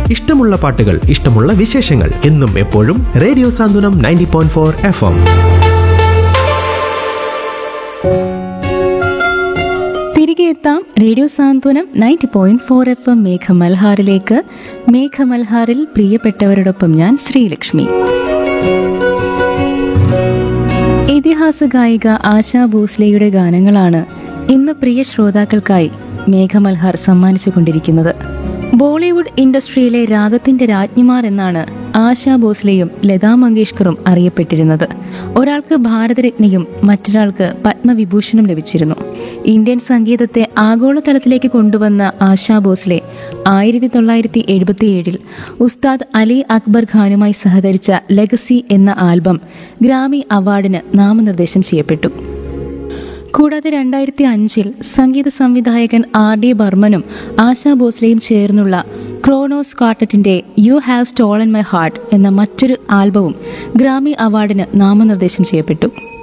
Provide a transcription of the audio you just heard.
ഇഷ്ടമുള്ള പാട്ടുകൾ ഇഷ്ടമുള്ള വിശേഷങ്ങൾ എന്നും എപ്പോഴും radio Santhwanam ninety point four F M തിരികെ എത്താം radio Santhwanam ninety point four F M മേഘമൽഹാറിലേക്ക് മേഘമൽഹാറിൽ പ്രിയപ്പെട്ടവരോടൊപ്പം ഞാൻ ശ്രീലക്ഷ്മി ഇതിഹാസ ഗായിക ആശാ ഭോസ്ലെയുടെ ഗാനങ്ങളാണ് ഇന്ന് പ്രിയ ശ്രോതാക്കൾക്കായി മേഘമൽഹാർ സമ്മാനിച്ചു കൊണ്ടിരിക്കുന്നത് ബോളിവുഡ് ഇൻഡസ്ട്രിയിലെ രാഗത്തിന്റെ രാജ്ഞിമാർ എന്നാണ് ആശാ ഭോസ്ലെയും ലതാ മങ്കേഷ്കറും അറിയപ്പെട്ടിരുന്നത് ഒരാൾക്ക് ഭാരതരത്നയും മറ്റൊരാൾക്ക് പത്മവിഭൂഷണും ലഭിച്ചിരുന്നു ഇന്ത്യൻ സംഗീതത്തെ ആഗോളതലത്തിലേക്ക് കൊണ്ടുവന്ന ആശാ ഭോസ്ലെ ആയിരത്തി തൊള്ളായിരത്തി എഴുപത്തിയേഴിൽ ഉസ്താദ് അലി അക്ബർ ഖാനുമായി സഹകരിച്ച ലെഗസി എന്ന ആൽബം ഗ്രാമി അവാർഡിന് നാമനിർദ്ദേശം ചെയ്യപ്പെട്ടു കൂടാതെ രണ്ടായിരത്തി അഞ്ചിൽ സംഗീത സംവിധായകൻ ആർ ഡി ബർമനും ആശാ ഭോസ്ലെയും ചേർന്നുള്ള ക്രോണോസ് കാർട്ടറ്റിന്റെ you have stolen my heart എന്ന മറ്റൊരു ആൽബവും ഗ്രാമി അവാർഡിന് നാമനിർദ്ദേശം ചെയ്യപ്പെട്ടു